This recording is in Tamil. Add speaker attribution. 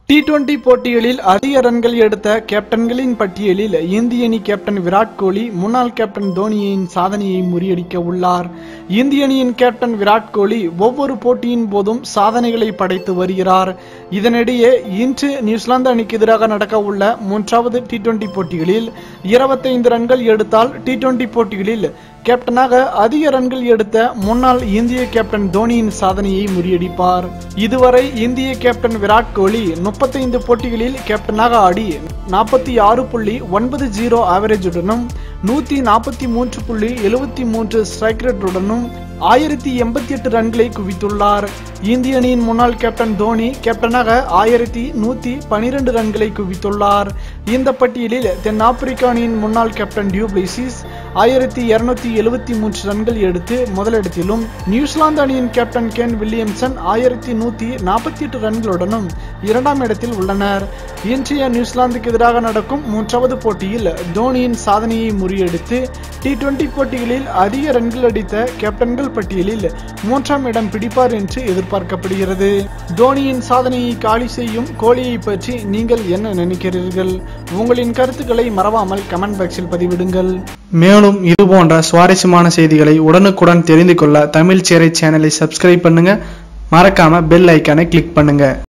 Speaker 1: டி டுவெண்டி போட்டிகளில் அதிக ரன்கள் எடுத்த கேப்டன்களின் பட்டியலில் இந்திய அணி கேப்டன் விராட் கோலி முன்னாள் கேப்டன் தோனியின் சாதனையை முறியடிக்க உள்ளார் இந்திய அணியின் கேப்டன் விராட் கோலி ஒவ்வொரு போட்டியின் போதும் சாதனைகளை படைத்து வருகிறார் இதனிடையே இன்று நியூசிலாந்து அணிக்கு எதிராக நடக்க உள்ள மூன்றாவது டி டுவெண்டி போட்டிகளில் இருபத்தைந்து ரன்கள் எடுத்தால் டி டுவெண்டி போட்டிகளில் கேப்டனாக அதிக ரன்கள் எடுத்த முன்னாள் இந்திய கேப்டன் தோனியின் சாதனையை முறியடிப்பார் இதுவரை இந்திய கேப்டன் விராட் கோலி முப்பத்தைந்து போட்டிகளில் கேப்டனாக ஆடி நாற்பத்தி ஆறு புள்ளி ஒன்பது ஜீரோ ஆவரேஜுடனும் நூத்தி நாற்பத்தி மூன்று புள்ளி எழுபத்தி மூன்று ஸ்ட்ரைக் ரேட்டுடனும் ஆயிரத்தி எண்பத்தி எட்டு ரன்களை குவித்துள்ளார் இந்திய அணியின் முன்னாள் கேப்டன் தோனி கேப்டனாக ஆயிரத்தி நூத்தி பனிரெண்டு ரன்களை குவித்துள்ளார் இந்த பட்டியலில் தென்னாப்பிரிக்க அணியின் முன்னாள் கேப்டன் டியூப்ளிசிஸ் ஆயிரத்தி இருநூத்தி எழுபத்தி மூன்று ரன்கள் எடுத்து முதலிடத்திலும் நியூசிலாந்து அணியின் கேப்டன் கேன் வில்லியம்சன் ஆயிரத்தி நூத்தி நாற்பத்தி எட்டு ரன்களுடனும் இரண்டாம் இடத்தில் உள்ளனர் இன்றைய நியூசிலாந்துக்கு எதிராக நடக்கும் மூன்றாவது போட்டியில் தோனியின் சாதனையை முறியடித்து டி டுவெண்டி போட்டிகளில் அதிக ரன்கள் அடித்த கேப்டன்கள் பட்டியலில் மூன்றாம் இடம் பிடிப்பார் என்று எதிர்பார்க்கப்படுகிறது தோனியின் சாதனையை காலி செய்யும் கோலியை பற்றி நீங்கள் என்ன நினைக்கிறீர்கள் உங்களின் கருத்துக்களை மறவாமல் கமெண்ட் பாக்ஸில் பதிவிடுங்கள்
Speaker 2: மேலும் இது போன்ற சுவாரஸ்யமான செய்திகளை உடனுக்குடன் தெரிந்து கொள்ள தமிழ் சேரை சேனலை சப்ஸ்கிரைப் பண்ணுங்க மறக்காம பெல் ஐக்கானை கிளிக் பண்ணுங்க